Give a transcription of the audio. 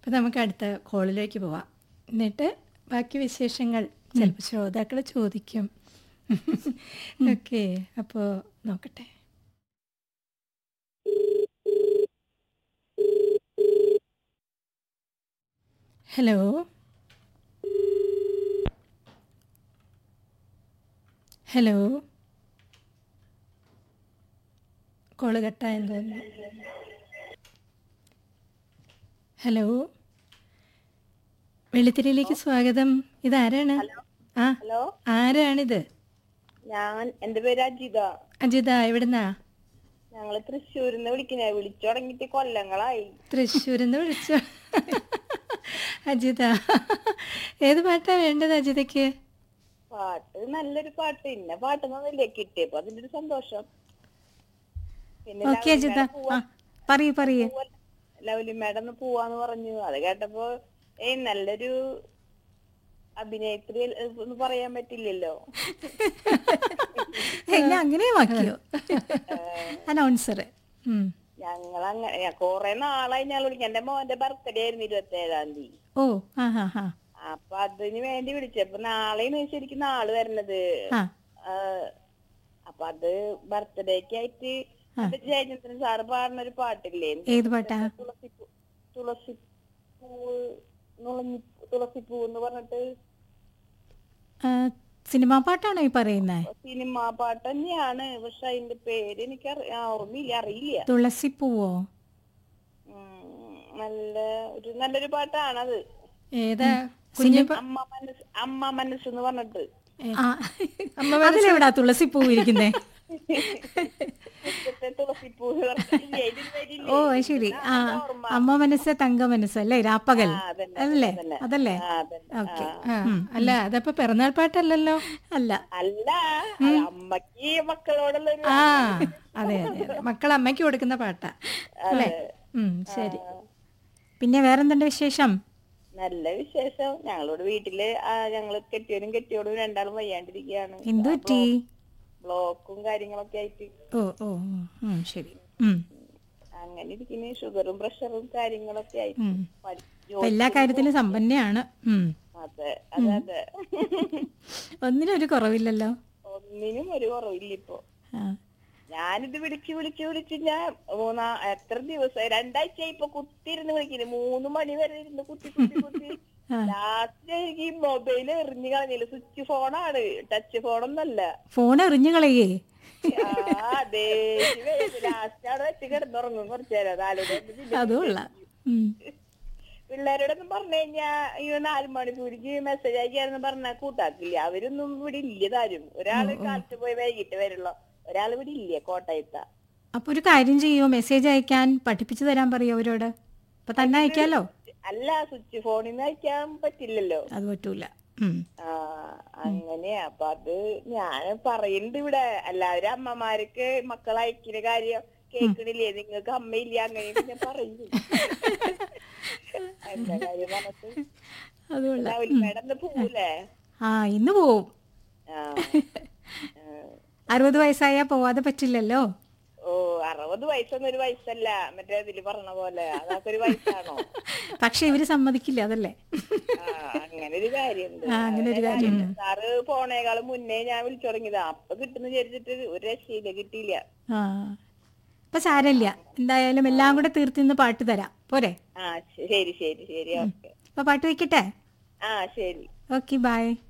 അപ്പം നമുക്ക് അടുത്ത കോളിലേക്ക് പോവാം എന്നിട്ട് ബാക്കി വിശേഷങ്ങൾ ചിലപ്പോൾ ശ്രോതാക്കൾ ചോദിക്കും ഓക്കെ അപ്പോൾ നോക്കട്ടെ ഹലോ ഹലോ കോള് കട്ടായെന്ന് തോന്നുന്നു ഹലോ വെള്ളിത്തിരിയിലേക്ക് സ്വാഗതം ഇതാരാണ് ആ ഹലോ ആരാണിത് ഞാൻ എന്റെ പേര് അജിത അജിത എവിടുന്നാ ഞങ്ങള് തൃശ്ശൂരിന്ന് വിളിക്കുന്നേ വിളിച്ചു തുടങ്ങിയിട്ട് കൊല്ലങ്ങളായി തൃശ്ശൂരിൽ നിന്ന് വിളിച്ചു അജിത ഏത് പാട്ടാ വേണ്ടത് അജിതയ്ക്ക് പാട്ട് നല്ലൊരു പാട്ട് ഇന്ന പാട്ടൊന്നുമില്ല കിട്ടിയപ്പോ അതിന്റെ ഒരു സന്തോഷം പിന്നെ ഓക്കെ അജിത ആ പറയൂ പറയൂ ലവലി മേഡം ഒന്ന് പോവാന്ന് പറഞ്ഞു അത് കേട്ടപ്പോ ഏയ് നല്ലൊരു അഭിനേത്രി എന്ന് പറയാൻ പറ്റില്ലല്ലോ എന്നെ അങ്ങനെ വാക്കിയോ അനൗൺസർ ഞങ്ങൾ അങ്ങനെ കൊറേ നാളായി ഞാൻ വിളിക്കാം എന്റെ മോന്റെ ബർത്ത്ഡേ ആയിരുന്നു ഇരുപത്തി ഏഴാം തീയതി ഓ ആ ഹാ ഹാ അപ്പൊ അതിന് വേണ്ടി വിളിച്ചപ്പോ നാളെയാണ് ശരിക്കും നാള് വരണത് ആ ആ, അപ്പൊ അത് ബർത്ത്ഡേക്ക് ആയിട്ട് അത് ജയചന്ദ്രൻ സാറ് പാടുന്ന ഒരു പാട്ടില്ലേ ഏത് പാട്ടാ തുളസി തുളസി പൂവ് നുളഞ്ഞി തുളസിപ്പൂ എന്ന് പറഞ്ഞിട്ട് ആ, സിനിമാ പാട്ടാണോ ഈ പറയുന്നത് സിനിമാ പാട്ട് തന്നെയാണ് പക്ഷെ അതിന്റെ പേര് എനിക്ക് അറി- ആ, ഓർമ്മയില്ല അറിയില്ല തുളസിപ്പൂവോ ഉം, നല്ല ഒരു നല്ലൊരു പാട്ടാണത് ഏതാ കുഞ്ഞു അമ്മ മനസ്സ് അമ്മ മനസ്സ് എന്ന് പറഞ്ഞിട്ട് ആ അതിലെവിടാ തുളസിപ്പൂ ഇരിക്കുന്നേ മുറ്റത്തെ തുളസിപ്പൂ എന്ന് പറഞ്ഞിട്ട് ഇതിന് വരില്ലേ? ഓ അത് ശരി ആ ഓർമ്മ. അമ്മ മനസ്സ് തങ്ക മനസ്സ് അല്ലേ രാപ്പകൽ ആ, അതന്നെ, അല്ലേ അതന്നെ. അതല്ലേ ആ, അതന്നെ. ഓക്കെ ആ. അല്ല അതപ്പോ പിറന്നാൾ പാട്ടല്ലല്ലോ അല്ല അല്ല അത് അമ്മക്ക് മക്കളോടുള്ള ഒരു ആ അതെ അതെ അതെ മക്കൾ അമ്മയ്ക്ക് കൊടുക്കുന്ന പാട്ടാ അല്ലേ ഉം ശരി പിന്നെ വേറെന്തുണ്ട് വിശേഷം നല്ല വിശേഷം ഞങ്ങളോട് വീട്ടില് ആ, ഞങ്ങള് കെട്ടിയവനും കെട്ടിയോടും രണ്ടാളും വയ്യാണ്ടിരിക്കുകയാണ് എന്തു പറ്റി ബ്ലോക്കും കാര്യങ്ങളൊക്കെ ആയിട്ട് ഓ ഓ ഓ, ഉം, ശരി ഉം, അങ്ങനെ ഇരിക്കുന്ന ഷുഗറും പ്രഷറും കാര്യങ്ങളൊക്കെ ആയിട്ട് ഉം. പഠി- അപ്പൊ എല്ലാ കാര്യത്തിലും സമ്പന്നയാണ് ഉം. അതെ അതെ അതെ ഒന്നിനും ഒരു കുറവില്ലല്ലോ ഒന്നിനും ഒരു കുറവില്ല ഇപ്പൊ ആ, ഞാനിത് വിളിച്ച് വിളിച്ച് വിളിച്ച് ഞാൻ മൂന്നാ എത്ര ദിവസം രണ്ടാഴ്ച ഇപ്പൊ കുത്തിയിരുന്ന് വിളിക്കുന്നത് മൂന്ന് മണി വരെ ഇരുന്ന് കുത്തി കുത്തി കുത്തി ലാസ്റ്റ് എനിക്ക് ഈ മൊബൈൽ എറിഞ്ഞു കളഞ്ഞില്ല സ്വിച്ച് ഫോണാണ് ടച്ച് ഫോണൊന്നല്ല ഫോൺ എറിഞ്ഞു കളയേ ആ ലാസ്റ്റ് അവിടെ വെച്ച് കിടന്നുറങ്ങും കുറച്ചു നേരം നാല് മണി പിന്നെ അതുകൊള്ള പിള്ളേരോടൊന്നും പറഞ്ഞു കഴിഞ്ഞാ ഈ നാല് മണിക്കൂർക്ക് മെസ്സേജ് അയക്കാന്ന് പറഞ്ഞാൽ കൂട്ടാക്കില്ല അവരൊന്നും ഇവിടെ ഇല്ല താരും ഒരാള് കാലത്ത് പോയി വൈകിട്ട് വരുള്ളൂ ഒരാൾ ഇവിടെ ഇല്ല കോട്ടയത്താ അപ്പൊ ഒരു കാര്യം ചെയ്യോ മെസ്സേജ് അയക്കാൻ പഠിപ്പിച്ചു തരാൻ പറയോ അവരോട് അപ്പൊ തന്നെ അയക്കാലോ അല്ല സ്വിച്ച് ഫോണിൽ നിന്ന് അയക്കാൻ പറ്റില്ലല്ലോ അത് പറ്റൂല ഉം. ആ അങ്ങനെ അപ്പൊ അത് ഞാൻ പറയുന്നുണ്ട് ഇവിടെ എല്ലാവരും അമ്മമാർക്ക് മക്കൾ അയക്കുന്ന കാര്യം കേൾക്കണില്ലേ നിങ്ങൾക്ക് അമ്മയില്ല അങ്ങനെ ഞാൻ പറയുന്നു എന്താ കാര്യം പറഞ്ഞിട്ട് അത് കൊള്ളാം മേഡം പോവൂലേ ആ ഇന്ന് പോവും ആ ആ. അറുപത് വയസ്സായാ പോവാതെ പറ്റില്ലല്ലോ ഓ അറുപത് വയസ്സൊന്നും ഒരു വയസ്സല്ല മറ്റേ ഇതില് പറഞ്ഞ പോലെ അതൊക്കെ ഒരു വയസ്സാണോ പക്ഷെ ഇവര് സമ്മതിക്കില്ല അതല്ലേ ആ അങ്ങനെ ഒരു കാര്യമുണ്ട് ആ, അങ്ങനെ ഒരു കാര്യമുണ്ട്. സാറ് പോണേക്കാളും മുന്നേ ഞാൻ വിളിച്ചു തുടങ്ങിയതാ അപ്പൊ കിട്ടുന്ന വിചാരിച്ചിട്ട് ഒരു രക്ഷയില്ല കിട്ടിയില്ല ആ അപ്പൊ സാരമില്ല എന്തായാലും എല്ലാം കൂടെ തീർത്തിന്ന് പാട്ട് തരാം പോരെ ആ ശരി ശരി ശരി ഓക്കെ അപ്പൊ പാട്ട് വെക്കട്ടെ ആ ശരി ഓക്കെ ബൈ